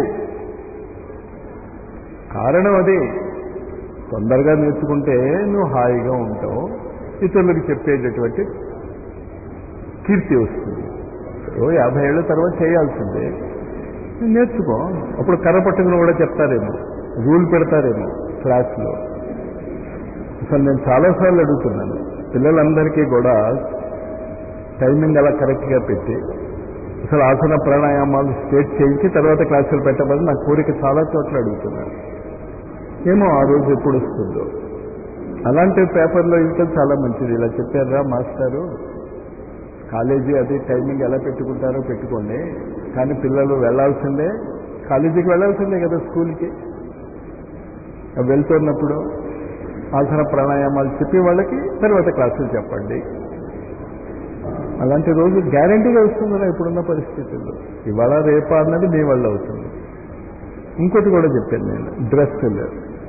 Speaker 1: కారణం అదే తొందరగా నేర్చుకుంటే నువ్వు హాయిగా ఉంటావు ఇతరులకు చెప్పేటటువంటి కీర్తి వస్తుంది ఓ యాభై ఏళ్ళ తర్వాత చేయాల్సిందే నేర్చుకో అప్పుడు కర్ర పట్టుకుని కూడా చెప్తారేమో రూల్ పెడతారేమో క్లాస్లో అసలు నేను చాలాసార్లు అడుగుతున్నాను పిల్లలందరికీ కూడా టైమింగ్ అలా కరెక్ట్గా పెట్టి అసలు ఆసన ప్రాణాయామాలు స్టేట్ చేయించి తర్వాత క్లాసులు పెట్టబడి నా కోరిక చాలా చోట్ల అడుగుతున్నాను ఏమో ఆ రోజు ఎప్పుడు వస్తుందో అలాంటి పేపర్లో ఇంకా చాలా మంచిది ఇలా చెప్పారా మాస్టారు కాలేజీ అది టైమింగ్ ఎలా పెట్టుకుంటారో పెట్టుకోండి కానీ పిల్లలు వెళ్లాల్సిందే కాలేజీకి వెళ్లాల్సిందే కదా స్కూల్కి వెళ్తున్నప్పుడు ఆసన ప్రాణాయామాలు చెప్పి వాళ్ళకి తర్వాత క్లాసులు చెప్పండి అలాంటి రోజు గ్యారంటీగా వస్తుందా ఇప్పుడున్న పరిస్థితుల్లో ఇవాళ రేపా అన్నది మీ వల్ల అవుతుంది ఇంకోటి కూడా చెప్పాను నేను డ్రెస్సులు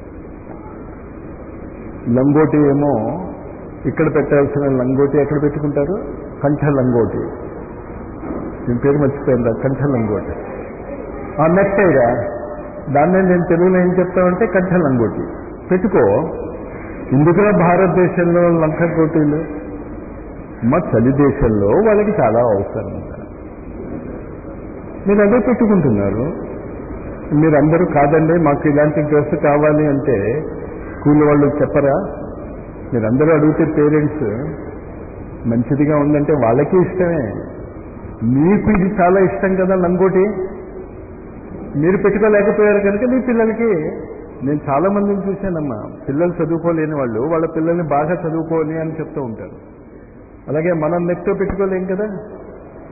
Speaker 1: లంగోటి ఏమో ఇక్కడ పెట్టాల్సిన లంగోటి ఎక్కడ పెట్టుకుంటారు కంఠ లంగోటి దీని పేరు మర్చిపోయిందా కంఠ లంగోటి ఆ నెట్టేగా దాన్ని నేను తెలుగులో ఏం చెప్తామంటే కంఠ లంగోటి పెట్టుకో ఎందుకురా భారతదేశంలో లంక కోటీలు మా చలి దేశంలో వాళ్ళకి చాలా అవసరం మీరు అదే పెట్టుకుంటున్నారు మీరందరూ కాదండి మాకు ఇలాంటి డ్రెస్ కావాలి అంటే స్కూల్ వాళ్ళు చెప్పరా మీరందరూ అడిగితే పేరెంట్స్ మంచిదిగా ఉందంటే వాళ్ళకి ఇష్టమే మీకు ఇది చాలా ఇష్టం కదా లంగోటి మీరు పెట్టుకోలేకపోయారు కనుక మీ పిల్లలకి నేను చాలా మందిని చూశానమ్మా పిల్లలు చదువుకోలేని వాళ్ళు వాళ్ళ పిల్లల్ని బాగా చదువుకోవాలి అని చెప్తూ ఉంటారు అలాగే మనం నెక్తో పెట్టుకోలేం కదా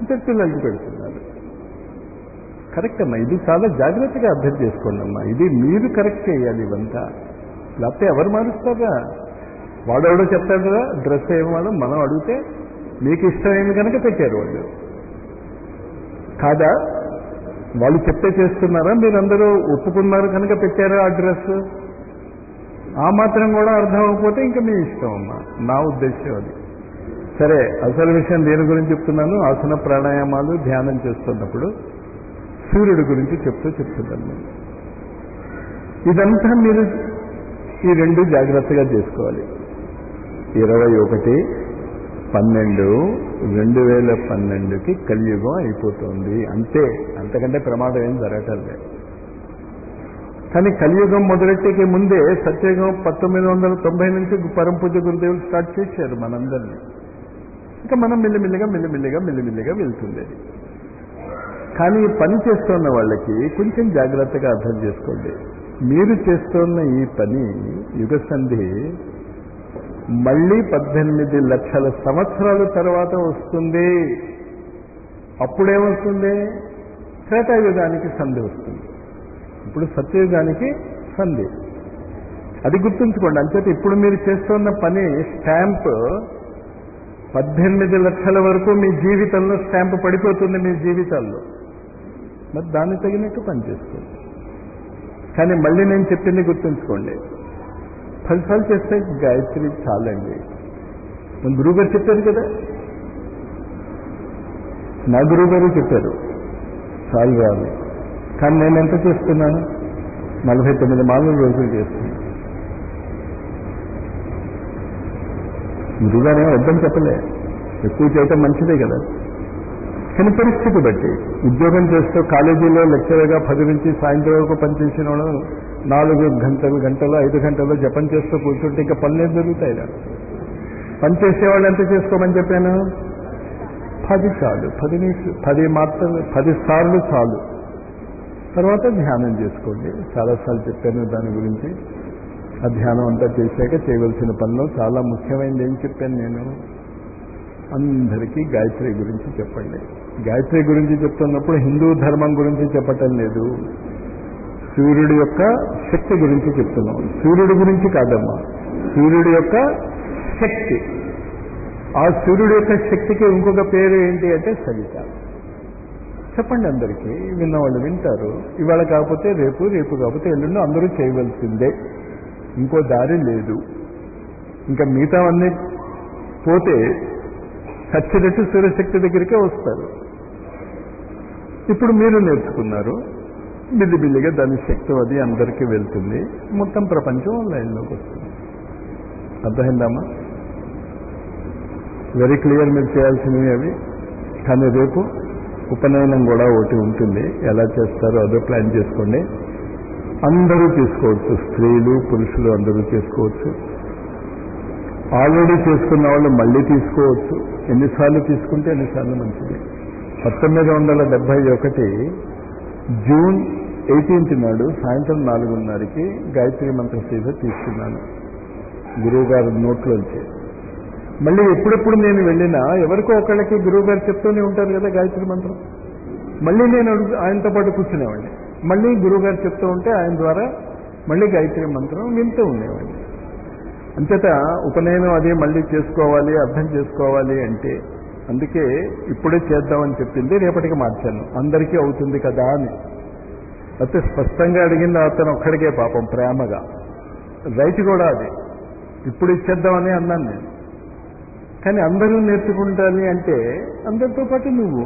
Speaker 1: అంటే పిల్లలకి పెడుతున్నారు కరెక్ట్ అమ్మా ఇది చాలా జాగ్రత్తగా అర్థం చేసుకోండి అమ్మా ఇది మీరు కరెక్ట్ చేయాలి ఇవంతా లేకపోతే ఎవరు మారుస్తారా వాడెవడో చెప్తాడు కదా డ్రెస్ ఏమో మనం అడిగితే మీకు ఇష్టమైంది కనుక పెట్టారు వాళ్ళు కాదా వాళ్ళు చెప్తే చేస్తున్నారా మీరందరూ ఒప్పుకున్నారు కనుక పెట్టారా ఆ డ్రెస్ ఆ మాత్రం కూడా అర్థం అవ్వకపోతే ఇంకా మీ ఇష్టం అమ్మా నా ఉద్దేశం అది సరే అసలు విషయం దేని గురించి చెప్తున్నాను ఆసన ప్రాణాయామాలు ధ్యానం చేస్తున్నప్పుడు సూర్యుడి గురించి చెప్తూ చెప్తున్నాను నేను ఇదంతా మీరు ఈ రెండు జాగ్రత్తగా చేసుకోవాలి ఇరవై ఒకటి పన్నెండు రెండు వేల పన్నెండుకి కలియుగం అయిపోతుంది అంతే అంతకంటే ప్రమాదం ఏం జరగటం లేదు కానీ కలియుగం మొదలెట్టేకి ముందే సత్యయుగం పంతొమ్మిది వందల తొంభై నుంచి పరంపూజ గురుదేవులు స్టార్ట్ చేశారు మనందరినీ ఇంకా మనం మెల్లిమెల్లిగా మెల్లిమెల్లిగా మెల్లిమెల్లిగా వెళ్తుంది అది కానీ ఈ పని చేస్తున్న వాళ్ళకి కొంచెం జాగ్రత్తగా అర్థం చేసుకోండి మీరు చేస్తున్న ఈ పని యుగ సంధి మళ్ళీ పద్దెనిమిది లక్షల సంవత్సరాల తర్వాత వస్తుంది అప్పుడేమొస్తుంది త్రేతాయుగానికి సంధి వస్తుంది ఇప్పుడు సత్యయుగానికి సంధి అది గుర్తుంచుకోండి అంచేత ఇప్పుడు మీరు చేస్తున్న పని స్టాంప్ పద్దెనిమిది లక్షల వరకు మీ జీవితంలో స్టాంప్ పడిపోతుంది మీ జీవితాల్లో మరి దాన్ని తగినట్టు పనిచేస్తుంది కానీ మళ్ళీ నేను చెప్పింది గుర్తుంచుకోండి ఫలితాలు చేస్తే గాయత్రి చాలండి మన గురువుగారు చెప్పారు కదా నా గురువు గారు చెప్పారు చాలు రాదు కానీ నేను ఎంత చేస్తున్నాను నలభై తొమ్మిది మాలు రోజులు చేస్తున్నాను గురువుగారే వద్దని చెప్పలే ఎక్కువ చేయటం మంచిదే కదా కానీ పరిస్థితి బట్టి ఉద్యోగం చేస్తూ కాలేజీలో లెక్చరర్గా పది నుంచి సాయంత్రం వరకు పనిచేసిన వాళ్ళు నాలుగు గంటలు గంటలు ఐదు గంటలు జపం చేస్తూ కూర్చుంటే ఇంకా పనులు ఏం జరుగుతాయి పని చేసేవాళ్ళు ఎంత చేసుకోమని చెప్పాను పది చాలు పది నిమిషం పది మాత్రం పది సార్లు చాలు తర్వాత ధ్యానం చేసుకోండి చాలాసార్లు చెప్పాను దాని గురించి ఆ ధ్యానం అంతా చేశాక చేయవలసిన పనిలో చాలా ముఖ్యమైనది ఏం చెప్పాను నేను అందరికీ గాయత్రి గురించి చెప్పండి గాయత్రి గురించి చెప్తున్నప్పుడు హిందూ ధర్మం గురించి చెప్పటం లేదు సూర్యుడి యొక్క శక్తి గురించి చెప్తున్నాం సూర్యుడి గురించి కాదమ్మా సూర్యుడి యొక్క శక్తి ఆ సూర్యుడి యొక్క శక్తికి ఇంకొక పేరు ఏంటి అంటే సవిత చెప్పండి అందరికీ విన్నవాళ్ళు వింటారు ఇవాళ కాకపోతే రేపు రేపు కాకపోతే ఎల్లుండి అందరూ చేయవలసిందే ఇంకో దారి లేదు ఇంకా మిగతావన్నీ పోతే చచ్చినట్టు సూర్యశక్తి దగ్గరికే వస్తారు ఇప్పుడు మీరు నేర్చుకున్నారు బిల్లిబిల్లిగా దాని శక్తి అది అందరికీ వెళ్తుంది మొత్తం ప్రపంచం లైన్లోకి వస్తుంది అర్థమైందమ్మా వెరీ క్లియర్ మీరు చేయాల్సినవి అవి కానీ రేపు ఉపనయనం కూడా ఒకటి ఉంటుంది ఎలా చేస్తారో అదో ప్లాన్ చేసుకోండి అందరూ తీసుకోవచ్చు స్త్రీలు పురుషులు అందరూ చేసుకోవచ్చు ఆల్రెడీ చేసుకున్న వాళ్ళు మళ్ళీ తీసుకోవచ్చు ఎన్నిసార్లు తీసుకుంటే ఎన్నిసార్లు మంచిది పంతొమ్మిది వందల డెబ్బై ఒకటి జూన్ ఎయిటీన్త్ నాడు సాయంత్రం నాలుగున్నరకి గాయత్రి మంత్ర సీజ తీసుకున్నాను గురువు గారి నోట్లోంచి మళ్ళీ ఎప్పుడెప్పుడు నేను వెళ్ళినా ఎవరికో ఒకళ్ళకి గురువు గారు చెప్తూనే ఉంటారు కదా గాయత్రి మంత్రం మళ్ళీ నేను అడుగు ఆయనతో పాటు కూర్చునేవాడిని మళ్ళీ గురువు గారు చెప్తూ ఉంటే ఆయన ద్వారా మళ్ళీ గాయత్రి మంత్రం వింటూ ఉండేవాడిని అంచేత ఉపనయనం అది మళ్ళీ చేసుకోవాలి అర్థం చేసుకోవాలి అంటే అందుకే ఇప్పుడే చేద్దామని చెప్పింది రేపటికి మార్చాను అందరికీ అవుతుంది కదా అని అయితే స్పష్టంగా అడిగింది అతను ఒక్కడికే పాపం ప్రేమగా రైట్ కూడా అది ఇప్పుడు ఇచ్చేద్దామని అన్నాను నేను కానీ అందరూ నేర్చుకుంటాని అంటే అందరితో పాటు నువ్వు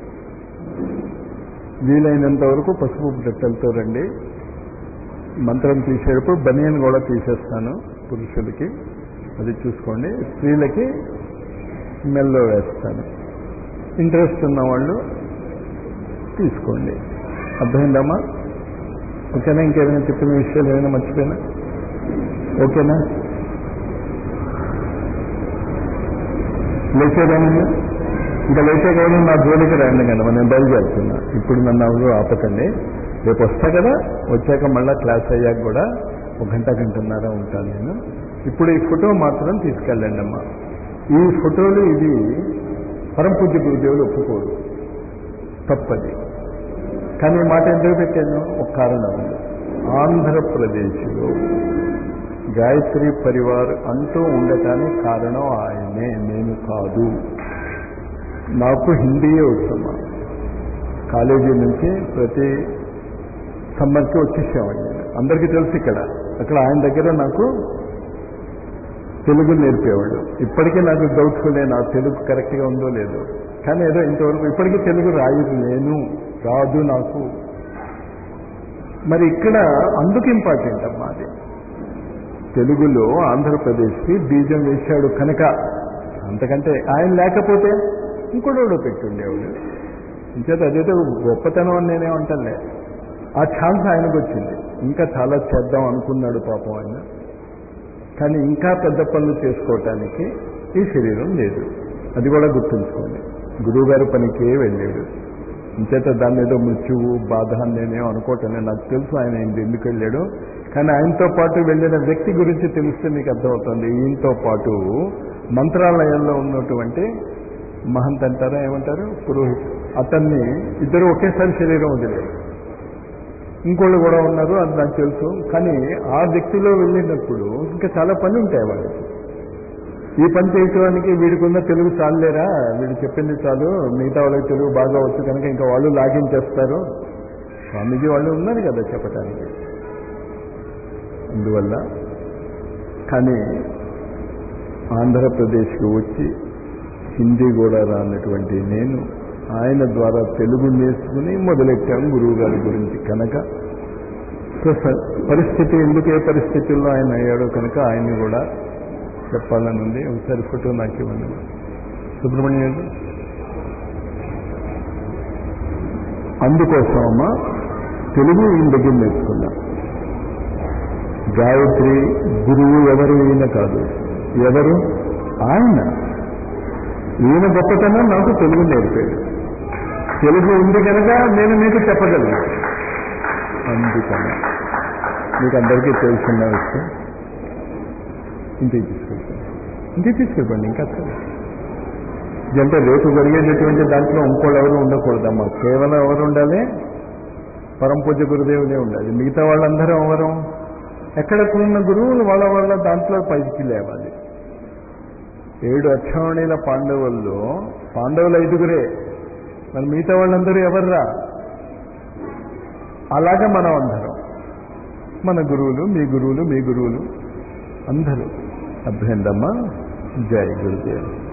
Speaker 1: వీలైనంత వరకు పసుపు బట్టలతో రండి మంత్రం తీసేటప్పుడు బనియన్ కూడా తీసేస్తాను పురుషులకి అది చూసుకోండి స్త్రీలకి మెల్లో వేస్తాను ఇంట్రెస్ట్ ఉన్న వాళ్ళు తీసుకోండి అర్థమైందమ్మా ఓకేనా ఇంకేమైనా చెప్పిన విషయాలు ఏమైనా మర్చిపోయినా ఓకేనా లేచేదేమన్నా ఇంకా లేచే కాదు నా జోలికి రండి కనుక నేను బయలుదేరుతున్నా ఇప్పుడు నన్ను ఎవరు ఆపకండి రేపు వస్తా కదా వచ్చాక మళ్ళా క్లాస్ అయ్యాక కూడా ఒక గంట గంటన్నర ఉంటాను నేను ఇప్పుడు ఈ ఫోటో మాత్రం తీసుకెళ్ళండి అమ్మా ఈ ఫోటోలు ఇది పరమ పూజ్య గురుదేవులు ఒప్పుకోరు తప్పది కానీ ఈ మాట ఎందుకు పెట్టాను ఒక కారణం ఉంది ఆంధ్రప్రదేశ్లో గాయత్రి పరివార్ అంటూ ఉండటానికి కారణం ఆయనే నేను కాదు నాకు హిందీయే వస్తున్నా కాలేజీ నుంచి ప్రతి సమ్మర్కి వచ్చేసామండి అందరికీ తెలుసు ఇక్కడ అక్కడ ఆయన దగ్గర నాకు తెలుగు నేర్పేవాడు ఇప్పటికీ నాకు డౌట్ఫుల్ నా తెలుగు కరెక్ట్గా ఉందో లేదో కానీ ఏదో ఇంతవరకు ఇప్పటికీ తెలుగు రాయదు నేను రాదు నాకు మరి ఇక్కడ అందుకు ఇంపార్టెంట్ అమ్మా అది తెలుగులో ఆంధ్రప్రదేశ్కి బీజం వేశాడు కనుక అంతకంటే ఆయన లేకపోతే ఇంకోడోడో పెట్టుండేవాడు ఇంచేత అదేదో గొప్పతనం అని నేనే అంటానులే ఆ ఛాన్స్ ఆయనకు వచ్చింది ఇంకా చాలా చేద్దాం అనుకున్నాడు పాపం ఆయన కానీ ఇంకా పెద్ద పనులు చేసుకోవటానికి ఈ శరీరం లేదు అది కూడా గుర్తుంచుకోండి గురువుగారి పనికే వెళ్ళాడు ఇంచేత దాన్ని ఏదో మృత్యువు బాధ అని నేనేం అనుకోవటం లేదు. నాకు తెలుసు ఆయన ఇంత ఎందుకు వెళ్ళాడు కానీ ఆయనతో పాటు వెళ్ళిన వ్యక్తి గురించి తెలిస్తే మీకు అర్థమవుతుంది ఈయనతో పాటు మంత్రాలయంలో ఉన్నటువంటి మహంత్ అంటారా ఏమంటారు పురోహిత్ అతన్ని ఇద్దరు ఒకేసారి శరీరం వదిలేదు ఇంకోళ్ళు కూడా ఉన్నారు అది నాకు తెలుసు కానీ ఆ వ్యక్తిలో వెళ్ళినప్పుడు ఇంకా చాలా పని ఉంటాయి వాళ్ళకి ఈ పని చేయడానికి వీడికి ఉన్న తెలుగు చాలులేరా వీడు చెప్పింది చాలు మిగతా వాళ్ళకి తెలుగు బాగా వచ్చు కనుక ఇంకా వాళ్ళు లాగించేస్తారు స్వామీజీ వాళ్ళు ఉన్నారు కదా చెప్పటానికి అందువల్ల కానీ ఆంధ్రప్రదేశ్కి వచ్చి హిందీ కూడా రానటువంటి నేను ఆయన ద్వారా తెలుగు నేర్చుకుని మొదలెట్టాం గురువు గారి గురించి కనుక సో స- పరిస్థితి ఎందుకు ఏ పరిస్థితుల్లో ఆయన అయ్యాడో కనుక ఆయన్ని కూడా చెప్పాలని ఉంది ఒకసారి ఫోటో నాకు ఇవ్వండి సుబ్రహ్మణ్యం గారు అందుకోసం అమ్మ తెలుగు ఈయన దగ్గర నేర్చుకున్నా గాయత్రి గురువు ఎవరు ఈయన కాదు ఎవరు ఆయన ఈయన గొప్పతనం నాకు తెలుగు నేర్పాడు తెలుగు ఉంది కనుక నేను మీకు చెప్పగలను అందుకని మీకు అందరికీ తెలుసున్న విషయం ఇంటికి తీసుకెళ్తాను ఇంటికి తీసుకెళ్ళండి ఇంకా అసలు అంటే రేపు జరిగేటటువంటి దాంట్లో ఇంకోళ్ళు ఎవరు ఉండకూడదమ్మా కేవలం ఎవరు ఉండాలి పరమ పూజ గురుదేవులే ఉండాలి మిగతా వాళ్ళందరూ ఎవరు ఎక్కడెక్కడున్న గురువులు వాళ్ళ వాళ్ళ దాంట్లో పైకి లేవాలి ఏడు అక్షావణిల పాండవుల్లో పాండవులు ఐదుగురే మరి మిగతా వాళ్ళందరూ ఎవర్రా అలాగే మనం అందరం మన గురువులు మీ గురువులు మీ గురువులు అందరూ అభ్యందమ్మా జై గురుదేవ్